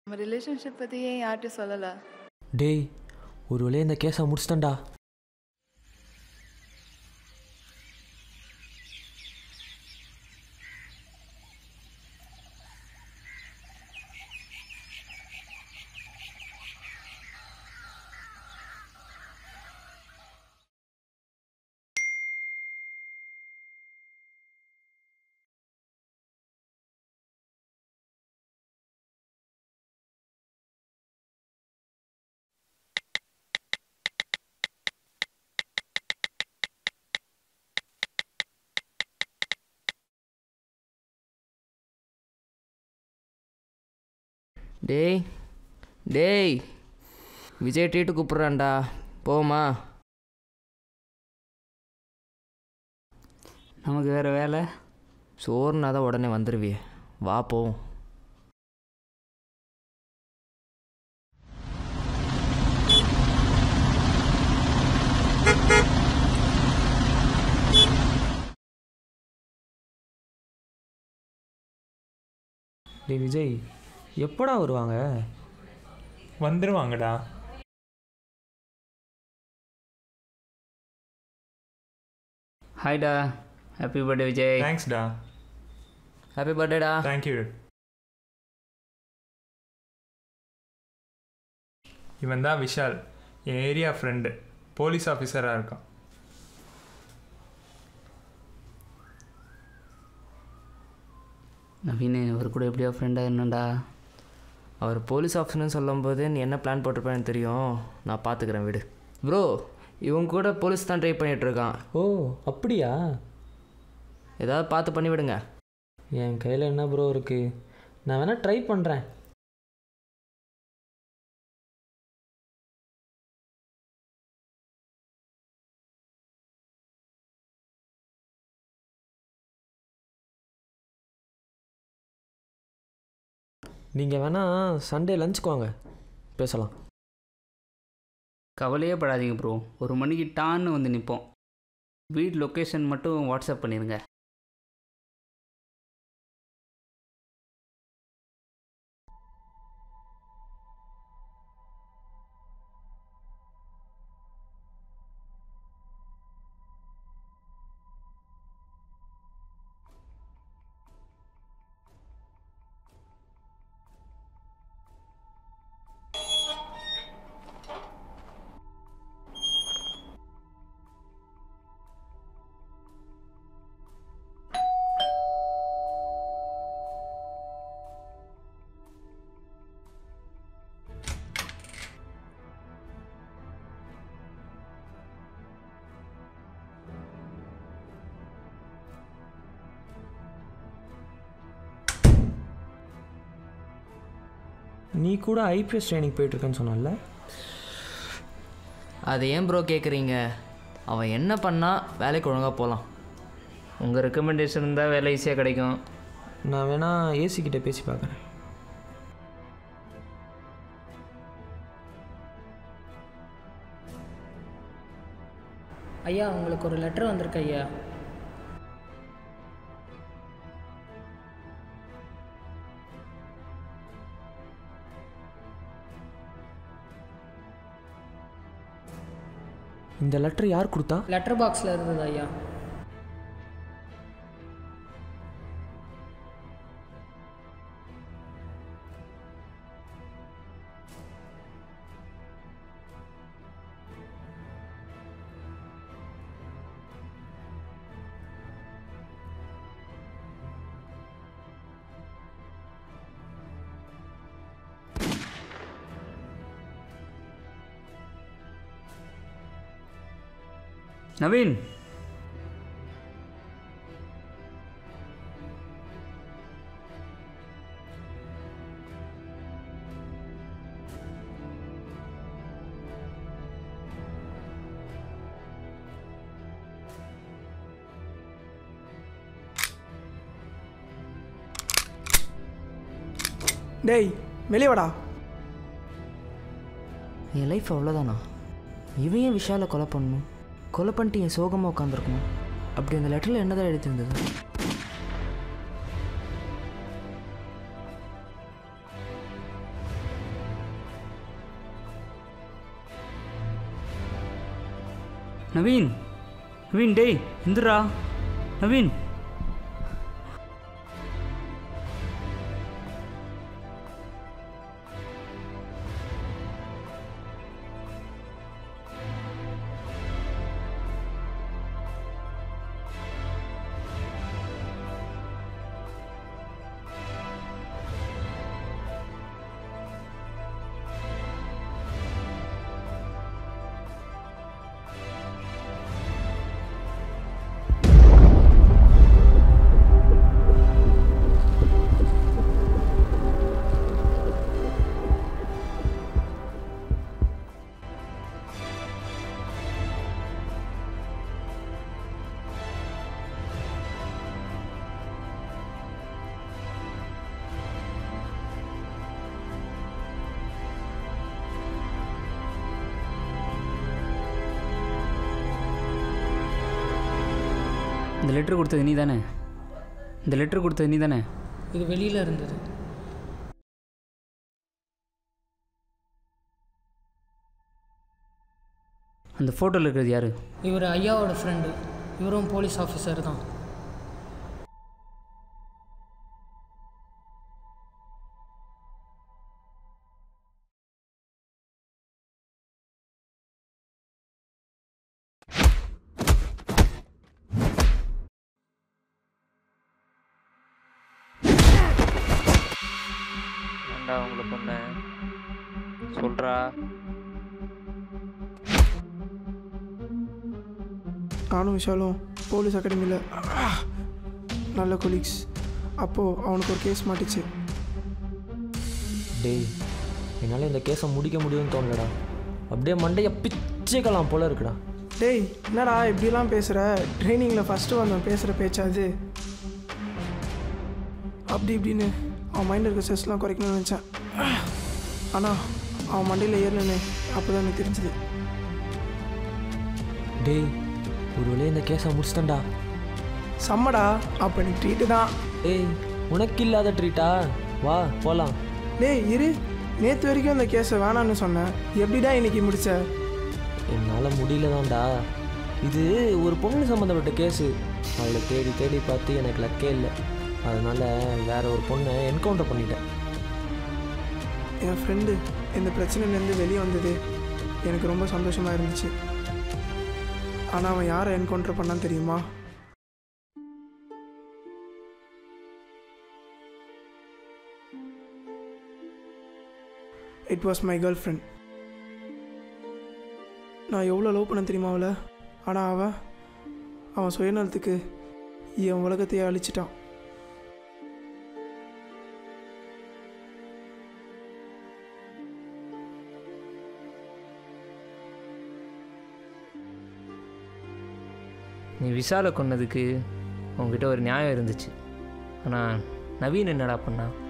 நம்ம ரிலேஷன்ஷிப் பற்றி ஏன் யார்கிட்டையும் சொல்லலை டேய் ஒரு வழியாக இந்த கேஸை முடிச்சிட்டேன்டா டேய் டேய் விஜய் டீட்டு கூப்பிட்றான்டா போமா நமக்கு வேறு வேலை சோறுனா தான் உடனே வந்துடுவியே வா போவோம் டேய் விஜய் எப்படா வருவாங்க வந்துடுவாங்கடா ஹாய்டா ஹாப்பி பர்த்டே விஜய் தேங்க்ஸ்டா ஹாப்பி பர்த்டேடா தேங்க்யூ இவன் தான் விஷால் என் ஏரியா ஃப்ரெண்டு போலீஸ் ஆஃபீஸராக இருக்கான் நவீன் அவர் கூட எப்படியோ ஃப்ரெண்டாக இருந்தேன்டா அவர் போலீஸ் ஆஃபீஸர்னு சொல்லும்போது நீ என்ன பிளான் போட்டிருப்பேன்னு தெரியும் நான் பார்த்துக்கிறேன் விடு ப்ரோ இவங்க கூட போலீஸ் தான் ட்ரை பண்ணிட்டு இருக்கான் ஓ அப்படியா ஏதாவது பார்த்து பண்ணி விடுங்க என் கையில் என்ன ப்ரோ இருக்குது நான் வேணால் ட்ரை பண்ணுறேன் நீங்கள் வேணால் சண்டே லஞ்சுக்கு வாங்க பேசலாம் கவலையே படாதீங்க ப்ரோ ஒரு மணிக்கு டான்னு வந்து நிற்போம் வீட் லொக்கேஷன் மட்டும் வாட்ஸ்அப் பண்ணிடுங்க நீ கூட ஐபிஎஸ் ட்ரைனிங் போயிட்டுருக்கேன்னு சொன்னல அதை ஏன் ப்ரோ கேட்குறீங்க அவன் என்ன பண்ணால் வேலைக்கு ஒழுங்காக போகலாம் உங்கள் ரெக்கமெண்டேஷன் இருந்தால் வேலை ஈஸியாக கிடைக்கும் நான் வேணால் ஏசி கிட்ட பேசி பார்க்குறேன் ஐயா உங்களுக்கு ஒரு லெட்டர் வந்திருக்கு ஐயா இந்த லெட்டர் யார் கொடுத்தா லெட்டர் பாக்ஸில் இருந்தது ஐயா நவீன் டேய் வெளியே வாடா என் லைஃப் அவ்வளோதானா இவன் ஏன் விஷாலை கொலை பண்ணணும் கொலை பண்ணிட்டு என் சோகமாக உட்காந்துருக்கணும் அப்படி அந்த லெட்டரில் என்னதான் எழுதியிருந்தது நவீன் நவீன் டேய் இந்துரா நவீன் இந்த லெட்ரு கொடுத்தது நீ தானே இந்த லெட்ரு கொடுத்தது நீ தானே இது வெளியில் இருந்தது அந்த ஃபோட்டோவில் இருக்கிறது யார் இவர் ஐயாவோட ஃப்ரெண்டு இவரும் போலீஸ் ஆஃபீஸர் தான் ஏண்டா உங்களை பொண்ணு சொல்கிறா நானும் விஷாலும் போலீஸ் அகாடமியில் நல்ல கொலீக்ஸ் அப்போது அவனுக்கு ஒரு கேஸ் மாட்டிச்சு டேய் என்னால் இந்த கேஸை முடிக்க முடியும்னு தோணலடா அப்படியே மண்டையை பிச்சைக்கலாம் போல இருக்குடா டேய் என்னடா இப்படிலாம் பேசுகிற ட்ரைனிங்கில் ஃபஸ்ட்டு வந்தவன் பேசுகிற பேச்சாது அப்படி இப்படின்னு அவன் மைண்டில் இருக்க ஸ்ட்ரெஸ்லாம் குறைக்கணும்னு நினச்சேன் ஆனால் அவன் மண்டையில் ஏறலன்னு அப்போ தான் எனக்கு தெரிஞ்சுது டேய் ஒரு வழியாக இந்த கேஸை முடிச்சிட்டேன்டா செம்மடா அப்போ எனக்கு ட்ரீட்டு தான் டேய் உனக்கு இல்லாத ட்ரீட்டா வா போகலாம் டேய் இரு நேற்று வரைக்கும் அந்த கேஸை வேணான்னு சொன்னேன் எப்படிடா இன்னைக்கு முடிச்ச என்னால் முடியலதான்டா இது ஒரு பொண்ணு சம்மந்தப்பட்ட கேஸு அவளை தேடி தேடி பார்த்து எனக்கு லக்கே இல்லை அதனால் வேற ஒரு பொண்ணை என்கவுண்டர் பண்ணிட்டேன் என் ஃப்ரெண்டு இந்த பிரச்சனையிலேருந்து வெளியே வந்தது எனக்கு ரொம்ப சந்தோஷமாக இருந்துச்சு ஆனால் அவன் யாரை என்கவுண்டர் பண்ணான்னு தெரியுமா it was my girlfriend நான் எவ்வளோ லவ் பண்ண தெரியுமா அவளை ஆனால் அவன் அவன் சுயநலத்துக்கு என் உலகத்தையே அழிச்சிட்டான் நீ விஷாலை கொன்னதுக்கு உங்ககிட்ட ஒரு நியாயம் இருந்துச்சு ஆனால் நவீன் என்னடா பண்ணா